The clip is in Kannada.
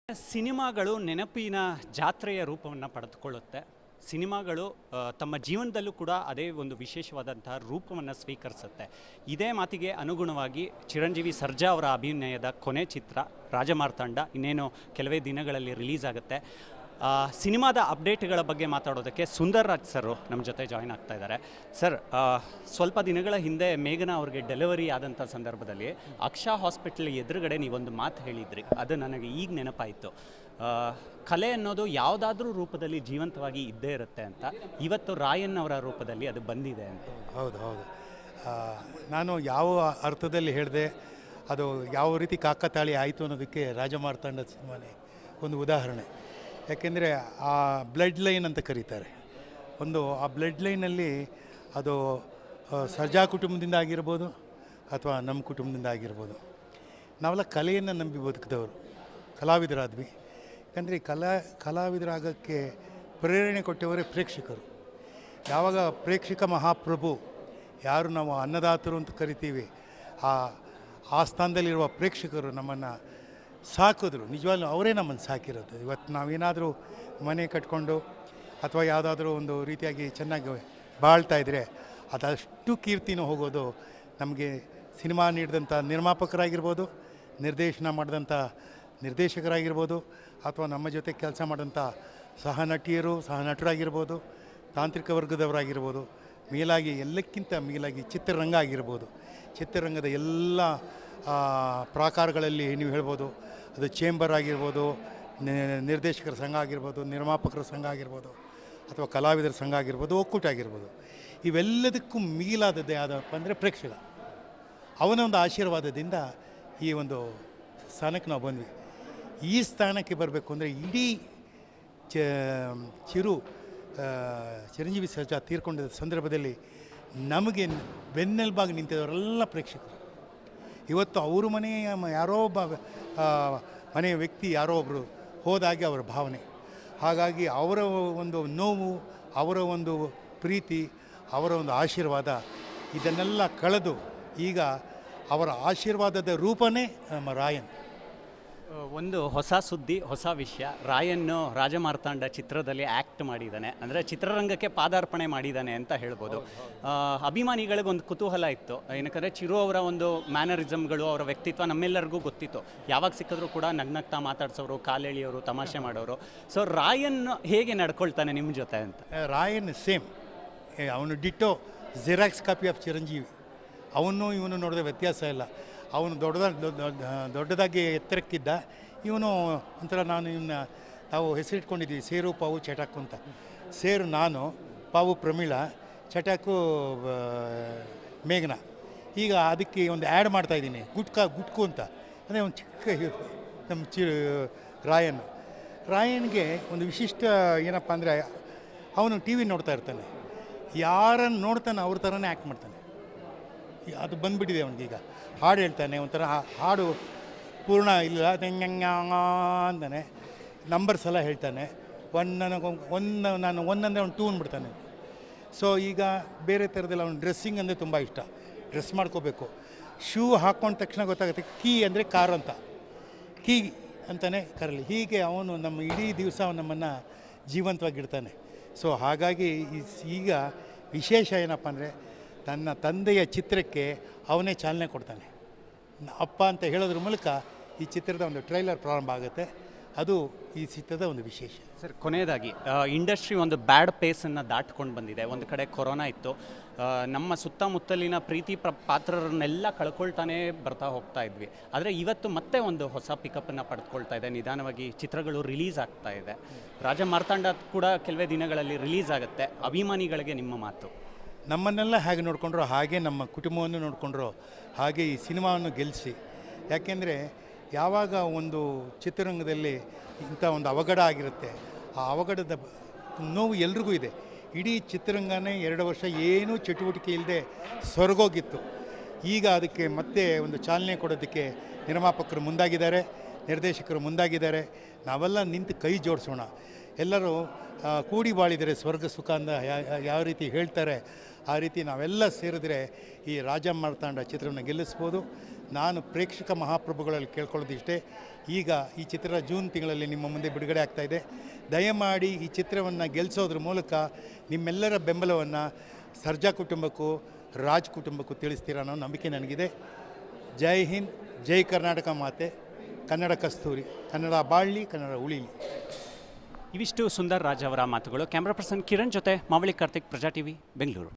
ಸಿನಿಮಾಗಳು ನೆನಪಿನ ಜಾತ್ರೆಯ ರೂಪವನ್ನು ಪಡೆದುಕೊಳ್ಳುತ್ತೆ ಸಿನಿಮಾಗಳು ಆ, ತಮ್ಮ ಜೀವನದಲ್ಲೂ ಕೂಡ ಅದೇ ಒಂದು ವಿಶೇಷವಾದಂತಹ ರೂಪವನ್ನು ಸ್ವೀಕರಿಸುತ್ತೆ ಇದೇ ಮಾತಿಗೆ ಅನುಗುಣವಾಗಿ ಚಿರಂಜೀವಿ ಸರ್ಜಾ ಅವರ ಅಭಿನಯದ ಕೊನೆ ಚಿತ್ರ ರಾಜಮಾರ್ತಾಂಡ ಇನ್ನೇನು ಕೆಲವೇ ದಿನಗಳಲ್ಲಿ ರಿಲೀಸ್ ಆಗುತ್ತೆ ಆ, ಸಿನಿಮಾದ ಅಪ್ಡೇಟ್ಗಳ ಬಗ್ಗೆ ಮಾತಾಡೋದಕ್ಕೆ ಸುಂದರ್ ರಾಜ್ ಸರ್ ನಮ್ಮ ಜೊತೆ ಜಾಯ್ನ್ ಆಗ್ತಾ ಇದ್ದಾರೆ ಸರ್ ಆ, ಸ್ವಲ್ಪ ದಿನಗಳ ಹಿಂದೆ ಮೇಘನಾ ಅವ್ರಿಗೆ ಡೆಲಿವರಿ ಆದಂಥ ಸಂದರ್ಭದಲ್ಲಿ ಅಕ್ಷಾ ಹಾಸ್ಪಿಟಲ್ ಎದುರುಗಡೆ ನೀವೊಂದು ಮಾತು ಹೇಳಿದ್ರಿ ಅದು ನನಗೆ ಈಗ ನೆನಪಾಯಿತು ಆ, ಕಲೆ ಅನ್ನೋದು ಯಾವುದಾದ್ರೂ ರೂಪದಲ್ಲಿ ಜೀವಂತವಾಗಿ ಇದ್ದೇ ಇರುತ್ತೆ ಅಂತ ಇವತ್ತು ರಾಯನ್ ಅವರ ರೂಪದಲ್ಲಿ ಅದು ಬಂದಿದೆ ಅಂತ ಹೌದು ಹೌದು ಆ, ನಾನು ಯಾವ ಅರ್ಥದಲ್ಲಿ ಹೇಳಿದೆ ಅದು ಯಾವ ರೀತಿ ಕಾಕತಾಳಿ ಆಯಿತು ಅನ್ನೋದಕ್ಕೆ ರಾಜಮಾರ್ತಾಂಡ ಸಿನಿಮಾನೇ ಒಂದು ಉದಾಹರಣೆ ಯಾಕೆಂದರೆ ಆ ಬ್ಲಡ್ ಲೈನ್ ಅಂತ ಕರೀತಾರೆ ಒಂದು ಆ ಬ್ಲಡ್ ಲೈನಲ್ಲಿ ಅದು ಆ, ಸರ್ಜಾ ಕುಟುಂಬದಿಂದ ಆಗಿರ್ಬೋದು ಅಥವಾ ನಮ್ಮ ಕುಟುಂಬದಿಂದ ಆಗಿರ್ಬೋದು ನಾವೆಲ್ಲ ಕಲೆಯನ್ನು ನಂಬಿ ಬದುಕಿದವರು ಕಲಾವಿದರಾದ್ವಿ ಯಾಕಂದರೆ ಕಲಾ ಕಲಾವಿದರಾಗಕ್ಕೆ ಪ್ರೇರಣೆ ಕೊಟ್ಟವರೇ ಪ್ರೇಕ್ಷಕರು ಯಾವಾಗ ಪ್ರೇಕ್ಷಕ ಮಹಾಪ್ರಭು ಯಾರು ನಾವು ಅನ್ನದಾತರು ಅಂತ ಕರಿತೀವಿ ಆ ಆ ಸ್ಥಾನದಲ್ಲಿರುವ ಪ್ರೇಕ್ಷಕರು ನಮ್ಮನ್ನು ಸಾಕಿದ್ರು ನಿಜವಾಗ್ಲೂ ಅವರೇ ನಮ್ಮನ್ನು ಸಾಕಿರೋದು ಇವತ್ತು ನಾವೇನಾದರೂ ಮನೆ ಕಟ್ಕೊಂಡು ಅಥವಾ ಯಾವುದಾದ್ರೂ ಒಂದು ರೀತಿಯಾಗಿ ಚೆನ್ನಾಗಿ ಬಾಳ್ತಾ ಇದ್ದರೆ ಅದಷ್ಟು ಕೀರ್ತಿನೂ ಹೋಗೋದು ನಮಗೆ ಸಿನಿಮಾ ನೀಡಿದಂಥ ನಿರ್ಮಾಪಕರಾಗಿರ್ಬೋದು ನಿರ್ದೇಶನ ಮಾಡಿದಂಥ ನಿರ್ದೇಶಕರಾಗಿರ್ಬೋದು ಅಥವಾ ನಮ್ಮ ಜೊತೆ ಕೆಲಸ ಮಾಡಿದಂಥ ಸಹ ನಟಿಯರು ಸಹ ನಟರಾಗಿರ್ಬೋದು ತಾಂತ್ರಿಕ ವರ್ಗದವರಾಗಿರ್ಬೋದು ಮೇಲಾಗಿ ಎಲ್ಲಕ್ಕಿಂತ ಮೇಲಾಗಿ ಚಿತ್ರರಂಗ ಆಗಿರ್ಬೋದು ಚಿತ್ರರಂಗದ ಎಲ್ಲ ಆ, ಪ್ರಾಕಾರಗಳಲ್ಲಿ ನೀವು ಹೇಳ್ಬೋದು ಅದು ಚೇಂಬರ್ ಆಗಿರ್ಬೋದು ನಿ- ನಿರ್ದೇಶಕರ ಸಂಘ ಆಗಿರ್ಬೋದು ನಿರ್ಮಾಪಕರ ಸಂಘ ಆಗಿರ್ಬೋದು ಅಥವಾ ಕಲಾವಿದರ ಸಂಘ ಆಗಿರ್ಬೋದು ಒಕ್ಕೂಟ ಆಗಿರ್ಬೋದು ಇವೆಲ್ಲದಕ್ಕೂ ಮೀಲಾದದ್ದೇ ಯಾವ್ದಪ್ಪ ಅಂದರೆ ಪ್ರೇಕ್ಷಕ ಅವನ ಒಂದು ಆಶೀರ್ವಾದದಿಂದ ಈ ಒಂದು ಸ್ಥಾನಕ್ಕೆ ನಾವು ಬಂದ್ವಿ ಈ ಸ್ಥಾನಕ್ಕೆ ಬರಬೇಕು ಅಂದರೆ ಇಡೀ ಚ ಚಿರು ಆ, ಚಿರಂಜೀವಿ ಸರ್ಜಾ ತೀರ್ಕೊಂಡಿದ್ದ ಸಂದರ್ಭದಲ್ಲಿ ನಮಗೆ ಬೆನ್ನೆಲುಬಾಗಿ ನಿಂತಿದ್ದವರೆಲ್ಲ ಪ್ರೇಕ್ಷಕರು ಇವತ್ತು ಅವ್ರ ಮನೆಯ ಮ- ಯಾರೋ ಒಬ್ಬ ಆ, ಮನೆಯ ವ್ಯಕ್ತಿ ಯಾರೋ ಒಬ್ಬರು ಹೋದಾಗೆ ಅವರ ಭಾವನೆ ಹಾಗಾಗಿ ಅವರ ಒಂದು ನೋವು ಅವರ ಒಂದು ಪ್ರೀತಿ ಅವರ ಒಂದು ಆಶೀರ್ವಾದ ಇದನ್ನೆಲ್ಲ ಕಳೆದು ಈಗ ಅವರ ಆಶೀರ್ವಾದದ ರೂಪನೇ ನಮ್ಮ ರಾಯನ್ ಆ, ಒಂದು ಹೊಸ ಸುದ್ದಿ ಹೊಸ ವಿಷಯ ರಾಯನ್ನು ರಾಜಮಾರ್ತಾಂಡ ಚಿತ್ರದಲ್ಲಿ ಆ್ಯಕ್ಟ್ ಮಾಡಿದ್ದಾನೆ ಅಂದರೆ ಚಿತ್ರರಂಗಕ್ಕೆ ಪಾದಾರ್ಪಣೆ ಮಾಡಿದ್ದಾನೆ ಅಂತ ಹೇಳ್ಬೋದು ಆ, ಅಭಿಮಾನಿಗಳಿಗೆ ಒಂದು ಕುತೂಹಲ ಇತ್ತು ಏನಕ್ಕಂದರೆ ಚಿರು ಅವರ ಒಂದು ಮ್ಯಾನರಿಸಮ್ಗಳು ಅವರ ವ್ಯಕ್ತಿತ್ವ ನಮ್ಮೆಲ್ಲರಿಗೂ ಗೊತ್ತಿತ್ತು ಯಾವಾಗ ಸಿಕ್ಕಿದ್ರು ಕೂಡ ನಗ್ನಗ್ತಾ ಮಾತಾಡ್ಸೋರು ಕಾಲೆಳೆಯೋರು ತಮಾಷೆ ಮಾಡೋರು ಸೊ ರಾಯನ್ ಹೇಗೆ ನಡ್ಕೊಳ್ತಾನೆ ನಿಮ್ಮ ಜೊತೆ ಅಂತ ರಾಯನ್ ಸೇಮ್ ಅವನು ditto xerox copy of Chiranjeevi ಅವನು ಇವನು ನೋಡಿದ್ರೆ ವ್ಯತ್ಯಾಸ ಇಲ್ಲ ಅವನು ದೊಡ್ಡದಾಗಿ ದೊಡ್ಡದಾಗಿ ಎತ್ತರಕ್ಕಿದ್ದ ಇವನು ಒಂಥರ ನಾನು ಇವನ್ನ ನಾವು ಹೆಸರಿಟ್ಕೊಂಡಿದ್ವಿ ಸೇರು ಪಾವು ಚಟಾಕು ಅಂತ ಸೇರು ನಾನು ಪಾವು ಪ್ರಮೀಳಾ ಚಟಾಕು ಆ, ಮೇಘನ ಈಗ ಅದಕ್ಕೆ ಒಂದು ಆ್ಯಡ್ ಮಾಡ್ತಾಯಿದ್ದೀನಿ ಗುಟ್ಕಾ ಗುಟ್ಕು ಅಂತ ಅದೇ ಒಂದು ಚಿಕ್ಕ ಇದು ನಮ್ಮ ಚಿ ರಾಯನ್ ರಾಯನ್ಗೆ ಒಂದು ವಿಶಿಷ್ಟ ಏನಪ್ಪ ಅಂದರೆ ಅವನು ಟಿ ವಿ ನೋಡ್ತಾ ಇರ್ತಾನೆ ಯಾರನ್ನು ನೋಡ್ತಾನೆ ಅವ್ರ ಥರನೇ ಆ್ಯಕ್ಟ್ ಮಾಡ್ತಾನೆ ಈ- ಅದು ಬಂದ್ಬಿಟ್ಟಿದೆ ಅವನಿಗೀಗ ಹಾಡು ಹೇಳ್ತಾನೆ ಒಂಥರ ಹಾ- ಹಾಡು ಪೂರ್ಣ ಇಲ್ಲ ತೆಂಗ ಅಂತಾನೆ ನಂಬರ್ಸ್ ಎಲ್ಲ ಹೇಳ್ತಾನೆ ಒನ್ ನನಗೆ ಒಂದು ನಾನು ಒನ್ ಅಂದರೆ ಅವ್ನು ಟೂ ಅಂದ್ಬಿಡ್ತಾನೆ ಸೊ ಈಗ ಬೇರೆ ಥರದಲ್ಲಿ ಅವ್ನು ಡ್ರೆಸ್ಸಿಂಗ್ ಅಂದರೆ ತುಂಬ ಇಷ್ಟ ಡ್ರೆಸ್ ಮಾಡ್ಕೋಬೇಕು ಶೂ ಹಾಕ್ಕೊಂಡ ತಕ್ಷಣ ಗೊತ್ತಾಗುತ್ತೆ ಕೀ ಅಂದರೆ ಕಾರ್ ಅಂತ ಕೀ ಅಂತಲೇ ಕರಲಿ ಹೀಗೆ ಅವನು ನಮ್ಮ ಇಡೀ ದಿವಸ ನಮ್ಮನ್ನು ಜೀವಂತವಾಗಿಡ್ತಾನೆ ಸೊ ಹಾಗಾಗಿ ಈ- ಈಗ ವಿಶೇಷ ಏನಪ್ಪ ಅಂದರೆ ತನ್ನ ತಂದೆಯ ಚಿತ್ರಕ್ಕೆ ಅವನೇ ಚಾಲನೆ ಕೊಡ್ತಾನೆ ನ- ಅಪ್ಪ ಅಂತ ಹೇಳೋದ್ರ ಮೂಲಕ ಈ ಚಿತ್ರದ ಒಂದು ಟ್ರೈಲರ್ ಪ್ರಾರಂಭ ಆಗುತ್ತೆ ಅದು ಈ ಚಿತ್ರದ ಒಂದು ವಿಶೇಷ ಸರ್ ಕೊನೆಯದಾಗಿ ಇಂಡಸ್ಟ್ರಿ ಒಂದು ಬ್ಯಾಡ್ ಪೇಸನ್ನು ದಾಟ್ಕೊಂಡು ಬಂದಿದೆ ಒಂದು ಕಡೆ ಕೊರೋನಾ ಇತ್ತು ಆ, ನಮ್ಮ ಸುತ್ತಮುತ್ತಲಿನ ಪ್ರೀತಿ ಪ್ರ ಪಾತ್ರರನ್ನೆಲ್ಲ ಕಳ್ಕೊಳ್ತಾನೆ ಬರ್ತಾ ಹೋಗ್ತಾ ಇದ್ವಿ ಆದರೆ ಇವತ್ತು ಮತ್ತೆ ಒಂದು ಹೊಸ ಪಿಕಪ್ಪನ್ನು ಪಡೆದುಕೊಳ್ತಾ ಇದೆ ನಿಧಾನವಾಗಿ ಚಿತ್ರಗಳು ರಿಲೀಸ್ ಆಗ್ತಾ ಇದೆ ರಾಜ ಮಾರ್ತಾಂಡ ಕೂಡ ಕೆಲವೇ ದಿನಗಳಲ್ಲಿ ರಿಲೀಸ್ ಆಗುತ್ತೆ ಅಭಿಮಾನಿಗಳಿಗೆ ನಿಮ್ಮ ಮಾತು ನಮ್ಮನ್ನೆಲ್ಲ ಹೇಗೆ ನೋಡಿಕೊಂಡ್ರೋ ಹಾಗೆ ನಮ್ಮ ಕುಟುಂಬವನ್ನು ನೋಡಿಕೊಂಡ್ರೋ ಹಾಗೆ ಈ ಸಿನಿಮಾವನ್ನು ಗೆಲ್ಲಿಸಿ ಯಾಕೆಂದರೆ ಯಾವಾಗ ಒಂದು ಚಿತ್ರರಂಗದಲ್ಲಿ ಇಂಥ ಒಂದು ಅವಘಡ ಆಗಿರುತ್ತೆ ಆ ಅವಘಡದ ಬ- ನೋವು ಎಲ್ರಿಗೂ ಇದೆ ಇಡೀ ಚಿತ್ರರಂಗನೇ ಎರಡು ವರ್ಷ ಏನೂ ಚಟುವಟಿಕೆ ಇಲ್ಲದೆ ಸೊರಗೋಗಿತ್ತು ಈಗ ಅದಕ್ಕೆ ಮತ್ತೆ ಒಂದು ಚಾಲನೆ ಕೊಡೋದಕ್ಕೆ ನಿರ್ಮಾಪಕರು ಮುಂದಾಗಿದ್ದಾರೆ ನಿರ್ದೇಶಕರು ಮುಂದಾಗಿದ್ದಾರೆ ನಾವೆಲ್ಲ ನಿಂತು ಕೈ ಜೋಡಿಸೋಣ ಎಲ್ಲರೂ ಆ, ಕೂಡಿ ಬಾಳಿದರೆ ಸ್ವರ್ಗ ಸುಖ ಅಂತ ಯಾ- ಯಾ- ಯಾವ ರೀತಿ ಹೇಳ್ತಾರೆ ಆ ರೀತಿ ನಾವೆಲ್ಲ ಸೇರಿದ್ರೆ ಈ ರಾಜ ಮಾರ್ತಾಂಡ ಚಿತ್ರವನ್ನು ಗೆಲ್ಲಿಸ್ಬೋದು ನಾನು ಪ್ರೇಕ್ಷಕ ಮಹಾಪ್ರಭುಗಳಲ್ಲಿ ಕೇಳ್ಕೊಳ್ಳೋದಿಷ್ಟೇ ಈಗ ಈ ಚಿತ್ರ ಜೂನ್ ತಿಂಗಳಲ್ಲಿ ನಿಮ್ಮ ಮುಂದೆ ಬಿಡುಗಡೆ ಆಗ್ತಾ ಇದೆ ದಯಮಾಡಿ ಈ ಚಿತ್ರವನ್ನು ಗೆಲ್ಲಿಸೋದ್ರ ಮೂಲಕ ನಿಮ್ಮೆಲ್ಲರ ಬೆಂಬಲವನ್ನು ಸರ್ಜಾ ಕುಟುಂಬಕ್ಕೂ ರಾಜ್ ಕುಟುಂಬಕ್ಕೂ ತಿಳಿಸ್ತೀರ ಅನ್ನೋ ನಂಬಿಕೆ ನನಗಿದೆ ಜೈ ಹಿಂದ್ ಜೈ ಕರ್ನಾಟಕ ಮಾತೆ ಕನ್ನಡ ಕಸ್ತೂರಿ ಕನ್ನಡ ಬಾಳ್ಲಿ ಕನ್ನಡ ಉಳಿಲಿ ಇವಿಷ್ಟು ಸುಂದರ್ ರಾಜ್ ಅವರ ಮಾತುಗಳು ಕ್ಯಾಮ್ರಾ ಪರ್ಸನ್ ಕಿರಣ್ ಜೊತೆ ಮಾವಳಿ ಕಾರ್ತಿಕ್ ಪ್ರಜಾ ಟಿವಿ ಬೆಂಗಳೂರು